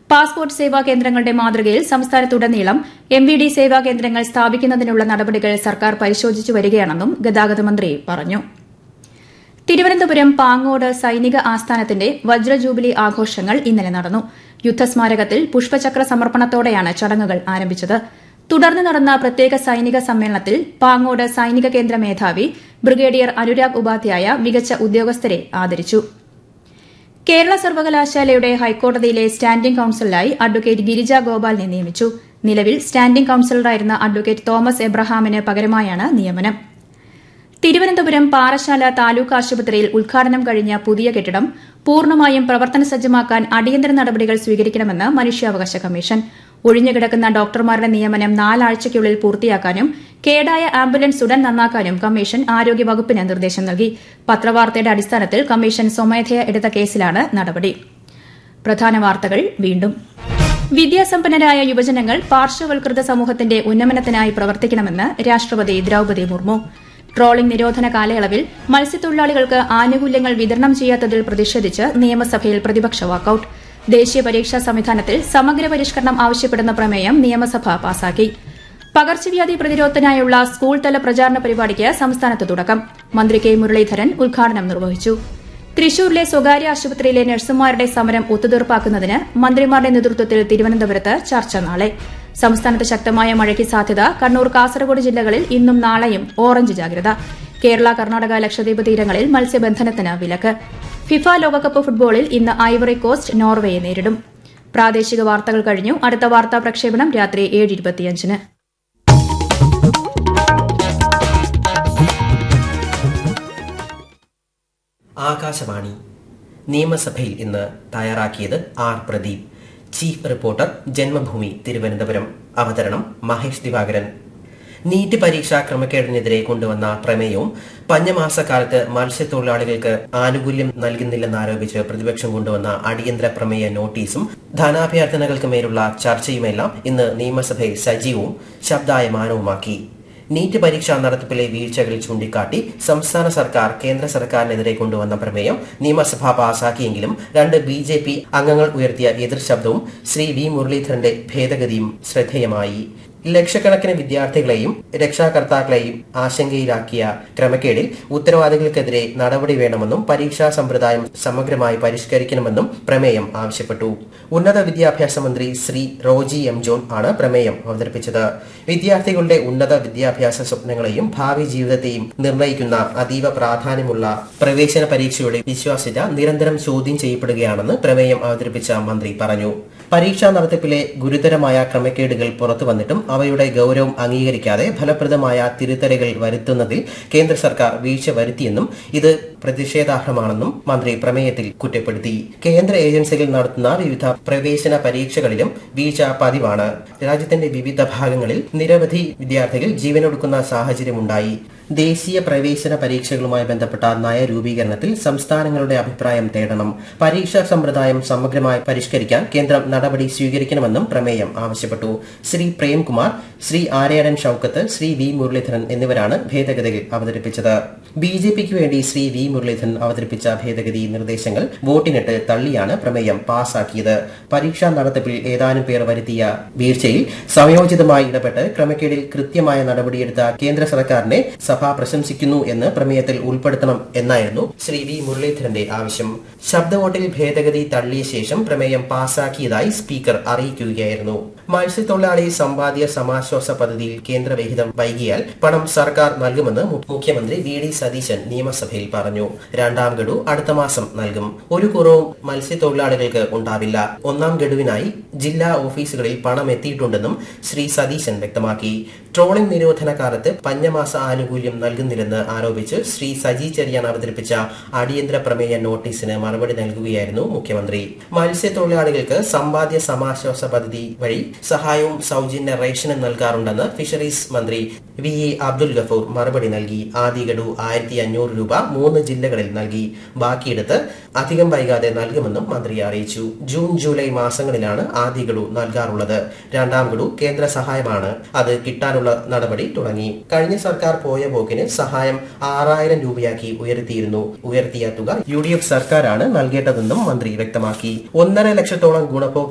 passport സേവാ കേന്ദ്രങ്ങളുടെ മാതൃകയിൽ സംസ്ഥാനത്തുടനീളം എം വി ഡി സേവാ കേന്ദ്രങ്ങൾ സ്ഥാപിക്കുന്നതിനുള്ള നടപടികൾ സർക്കാർ പരിശോധിച്ചു വരികയാണെന്നും ഗതാഗത മന്ത്രി പറഞ്ഞു തിരുവനന്തപുരം പാങ്ങോട് സൈനിക ആസ്ഥാനത്തിന്റെ വജ്രജൂബിലി ആഘോഷങ്ങൾ ഇന്നലെ നടന്നു യുദ്ധസ്മാരകത്തിൽ പുഷ്പചക്ര സമർപ്പണത്തോടെയാണ് ചടങ്ങുകൾ ആരംഭിച്ചത് തുടർന്ന് നടന്ന പ്രത്യേക സൈനിക സമ്മേളനത്തിൽ പാങ്ങോട് സൈനിക കേന്ദ്ര മേധാവി ബ്രിഗേഡിയർ അനുരാഗ് ഉപാധ്യായ മികച്ച ഉദ്യോഗസ്ഥരെ ആദരിച്ചു കേരള സർവകലാശാലയുടെ ഹൈക്കോടതിയിലെ സ്റ്റാൻഡിംഗ് കൌൺസിലായി അഡ്വക്കേറ്റ് ഗിരിജ ഗോപാലിനെ നിയമിച്ചു നിലവിൽ സ്റ്റാൻഡിംഗ് കൌൺസിലറായിരുന്ന അഡ്വക്കേറ്റ് തോമസ് എബ്രഹാമിന് പകരമായാണ് നിയമനം തിരുവനന്തപുരം പാറശാല താലൂക്ക് ആശുപത്രിയിൽ ഉദ്ഘാടനം കഴിഞ്ഞ പുതിയ കെട്ടിടം പൂർണ്ണമായും പ്രവർത്തന സജ്ജമാക്കാൻ അടിയന്തര നടപടികൾ സ്വീകരിക്കണമെന്ന് മനുഷ്യാവകാശ കമ്മീഷൻ ഒഴിഞ്ഞുകിടക്കുന്ന ഡോക്ടർമാരുടെ നിയമനം നാലാഴ്ചയ്ക്കുള്ളിൽ പൂർത്തിയാക്കാനും കേടായ ആംബുലൻസ് ഉടൻ നന്നാക്കാനും കമ്മീഷൻ ആരോഗ്യവകുപ്പിന് നിർദ്ദേശം നൽകി പത്രവാർത്തയുടെ അടിസ്ഥാനത്തിൽ കമ്മീഷൻ സ്വമേധയ എടുത്ത കേസിലാണ് നടപടി പ്രധാന വാർത്തകൾ വീണ്ടും വിദ്യാസമ്പന്നരായ യുവജനങ്ങൾ പാർശ്വവൽകൃത സമൂഹത്തിന്റെ ഉന്നമനത്തിനായി പ്രവർത്തിക്കണമെന്ന് രാഷ്ട്രപതി ദ്രൌപദി മുർമു ട്രോളിംഗ് നിരോധന കാലയളവിൽ മത്സ്യത്തൊഴിലാളികൾക്ക് ആനുകൂല്യങ്ങൾ വിതരണം ചെയ്യാത്തതിൽ പ്രതിഷേധിച്ച് നിയമസഭയിൽ പ്രതിപക്ഷ വാക്കൌട്ട് ദേശീയ പരീക്ഷാ സംവിധാനത്തിൽ സമഗ്ര പരിഷ്കരണം ആവശ്യപ്പെടുന്ന പ്രമേയം നിയമസഭ പാസാക്കി പകർച്ചവ്യാധി പ്രതിരോധത്തിനായുള്ള സ്കൂൾ തല പ്രചാരണ പരിപാടിക്ക് സംസ്ഥാനത്ത് തുടക്കം മന്ത്രി കെ മുരളീധരൻ ഉദ്ഘാടനം നിർവഹിച്ചു തൃശൂരിലെ സ്വകാര്യ ആശുപത്രിയിലെ നഴ്സുമാരുടെ സമരം ഒത്തുതീർപ്പാക്കുന്നതിന് മന്ത്രിമാരുടെ നേതൃത്വത്തിൽ തിരുവനന്തപുരത്ത് ചർച്ച നാളെ സംസ്ഥാനത്ത് ശക്തമായ മഴയ്ക്ക് സാധ്യത കണ്ണൂർ കാസർഗോഡ് ജില്ലകളിൽ ഇന്നും നാളെയും ഓറഞ്ച് ജാഗ്രത കേരള കർണാടക ലക്ഷദ്വീപ് തീരങ്ങളിൽ മത്സ്യബന്ധനത്തിന് വിലക്ക് ഫിഫ ലോകകപ്പ് ഫുട്ബോളിൽ ഇന്ന് ഐവറി കോസ്റ്റ് നോർവേയെ നേരിടും പ്രാദേശിക വാർത്തകൾ കഴിഞ്ഞു അടുത്ത വാർത്താ പ്രക്ഷേപണം രാത്രി ഏഴ് ഇരുപത്തിയഞ്ചിന് ആകാശവാണി നിയമസഭയിൽ ഇന്ന് തയ്യാറാക്കിയത് R Pradeep chief reporter Janmabhumi Thiruvananthapuram അവതരണം മഹേഷ് ദിവാകരൻ നീറ്റ് പരീക്ഷാ ക്രമക്കേടിനെതിരെ കൊണ്ടുവന്ന പ്രമേയവും പഞ്ഞമാസക്കാലത്ത് മത്സ്യത്തൊഴിലാളികൾക്ക് ആനുകൂല്യം നൽകുന്നില്ലെന്നാരോപിച്ച് പ്രതിപക്ഷം കൊണ്ടുവന്ന അടിയന്തര പ്രമേയ നോട്ടീസും ധനാഭ്യർത്ഥനകൾക്ക് മേലുള്ള ചർച്ചയുമെല്ലാം ഇന്ന് നിയമസഭയിൽ സജീവവും ശബ്ദായമാനവുമാക്കി നീറ്റ് പരീക്ഷാ നടത്തിപ്പിലെ വീഴ്ചകൾ ചൂണ്ടിക്കാട്ടി സംസ്ഥാന സർക്കാർ കേന്ദ്ര സർക്കാരിനെതിരെ കൊണ്ടുവന്ന പ്രമേയം നിയമസഭ പാസാക്കിയെങ്കിലും രണ്ട് ബി ജെ പി അംഗങ്ങൾ ഉയർത്തിയ എതിർ ശബ്ദവും ശ്രീ വി മുരളീധരന്റെ ഭേദഗതിയും ശ്രദ്ധേയമായി ലക്ഷക്കണക്കിന് വിദ്യാർത്ഥികളെയും രക്ഷാകർത്താക്കളെയും ആശങ്കയിലാക്കിയ ക്രമക്കേടിൽ ഉത്തരവാദികൾക്കെതിരെ നടപടി വേണമെന്നും പരീക്ഷാ സമ്പ്രദായം സമഗ്രമായി പരിഷ്കരിക്കണമെന്നും പ്രമേയം ആവശ്യപ്പെട്ടു ഉന്നത വിദ്യാഭ്യാസ മന്ത്രി ശ്രീ റോജി എം ജോൺ ആണ് പ്രമേയം അവതരിപ്പിച്ചത് വിദ്യാർത്ഥികളുടെ ഉന്നത വിദ്യാഭ്യാസ സ്വപ്നങ്ങളെയും ഭാവി ജീവിതത്തെയും നിർണ്ണയിക്കുന്ന അതീവ പ്രാധാന്യമുള്ള പ്രവേശന പരീക്ഷയുടെ വിശ്വാസ്യത നിരന്തരം ചോദ്യം ചെയ്യപ്പെടുകയാണെന്ന് പ്രമേയം അവതരിപ്പിച്ച മന്ത്രി പറഞ്ഞു പരീക്ഷാ നടത്തിപ്പിലെ ഗുരുതരമായ ക്രമക്കേടുകൾ പുറത്തു വന്നിട്ടും അവയുടെ ഗൌരവം അംഗീകരിക്കാതെ ഫലപ്രദമായ തിരുത്തലുകൾ വരുത്തുന്നതിൽ കേന്ദ്ര സർക്കാർ വീഴ്ച വരുത്തിയെന്നും ഇത് പ്രതിഷേധാർഹമാണെന്നും മന്ത്രി പ്രമേയത്തിൽ കുറ്റപ്പെടുത്തി കേന്ദ്ര ഏജൻസികൾ നടത്തുന്ന വിവിധ പ്രവേശന പരീക്ഷകളിലും വീഴ്ച പതിവാണ് രാജ്യത്തിന്റെ വിവിധ ഭാഗങ്ങളിൽ നിരവധി വിദ്യാർത്ഥികൾ ജീവനൊടുക്കുന്ന സാഹചര്യമുണ്ടായി ദേശീയ പ്രവേശന പരീക്ഷകളുമായി ബന്ധപ്പെട്ട നയരൂപീകരണത്തിൽ സംസ്ഥാനങ്ങളുടെ അഭിപ്രായം തേടണം പരീക്ഷാ സമ്പ്രദായം സമഗ്രമായി പരിഷ്കരിക്കാൻ കേന്ദ്രം നടപടി സ്വീകരിക്കണമെന്നും പ്രമേയം ആവശ്യപ്പെട്ടു ശ്രീ പ്രേംകുമാർ ശ്രീ ആര്യാടൻ ഷൌക്കത്ത് ശ്രീ വി മുരളീധരൻ എന്നിവരാണ് ഭേദഗതികൾ അവതരിപ്പിച്ചത് ബി ജെ പിക്ക് വേണ്ടി ശ്രീ വി മുരളീധരൻ അവതരിപ്പിച്ച ഭേദഗതി നിർദ്ദേശങ്ങൾ വോട്ടിനിട്ട് തള്ളിയാണ് പ്രമേയം പാസാക്കിയത് പരീക്ഷാ നടത്തിപ്പിൽ ഏതാനും പേർ വരുത്തിയ വീഴ്ചയിൽ സമയോചിതമായി ഇടപെട്ട് ക്രമക്കേടിൽ കൃത്യമായ നടപടിയെടുത്ത കേന്ദ്ര സർക്കാരിനെ സഭ പ്രശംസിക്കുന്നു എന്ന് പ്രമേയത്തിൽ ഉൾപ്പെടുത്തണം എന്നായിരുന്നു ശ്രീ വി മുരളീധരന്റെ ആവശ്യം ശബ്ദവോട്ടിൽ ഭേദഗതി തള്ളിയ ശേഷം പ്രമേയം പാസാക്കിയതായി സ്പീക്കർ അറിയിക്കുകയായിരുന്നു മത്സ്യത്തൊഴിലാളി സമ്പാദ്യ സമാശ്വാസ പദ്ധതിയിൽ കേന്ദ്രവിഹിതം വൈകിയാൽ പണം സർക്കാർ നൽകുമെന്ന് മുഖ്യമന്ത്രി വി ഡി സതീശൻ നിയമസഭയിൽ പറഞ്ഞു രണ്ടാം ഗഡു അടുത്ത മാസം നൽകും ഒരു കുറവും മത്സ്യത്തൊഴിലാളികൾക്ക് ഉണ്ടാവില്ല ഒന്നാം ഗഡുവിനായി ജില്ലാ ഓഫീസുകളിൽ പണം എത്തിയിട്ടുണ്ടെന്നും ശ്രീ സതീശൻ വ്യക്തമാക്കി ട്രോളിംഗ് നിരോധന കാലത്ത് പഞ്ഞമാസ ആനുകൂല്യം നൽകുന്നില്ലെന്ന് ആരോപിച്ച് ശ്രീ സജി ചെറിയാൻ അവതരിപ്പിച്ച അടിയന്തര പ്രമേയ നോട്ടീസിന് മറുപടി നൽകുകയായിരുന്നു മുഖ്യമന്ത്രി മത്സ്യത്തൊഴിലാളികൾക്ക് സമ്പാദ്യ സമാശ്വാസ പദ്ധതി വഴി സഹായവും സൗജന്യ റേഷനും നൽകാറുണ്ടെന്ന് ഫിഷറീസ് മന്ത്രി വി എ അബ്ദുൽ ഗഫൂർ മറുപടി നൽകി ആദ്യ ഗഡു ആയിരത്തി അഞ്ഞൂറ് രൂപ മൂന്ന് ജില്ലകളിൽ നൽകി ബാക്കിയെടുത്ത് അധികം വൈകാതെ നൽകുമെന്നും മന്ത്രി അറിയിച്ചു ജൂൺ ജൂലൈ മാസങ്ങളിലാണ് ആദ്യ ഗഡു നൽകാറുള്ളത് രണ്ടാം ഗഡു കേന്ദ്ര സഹായമാണ് അത് കിട്ടാനുള്ള നടപടി തുടങ്ങി കഴിഞ്ഞ സർക്കാർ പോയ പോക്കിന് സഹായം ആറായിരം രൂപയാക്കി ഉയർത്തിയിരുന്നു ഉയർത്തിയ തുക യു ഡി എഫ് സർക്കാരാണ് നൽകേണ്ടതെന്നും മന്ത്രി വ്യക്തമാക്കി ഒന്നര ലക്ഷത്തോളം ഗുണഭോക്താക്കൾ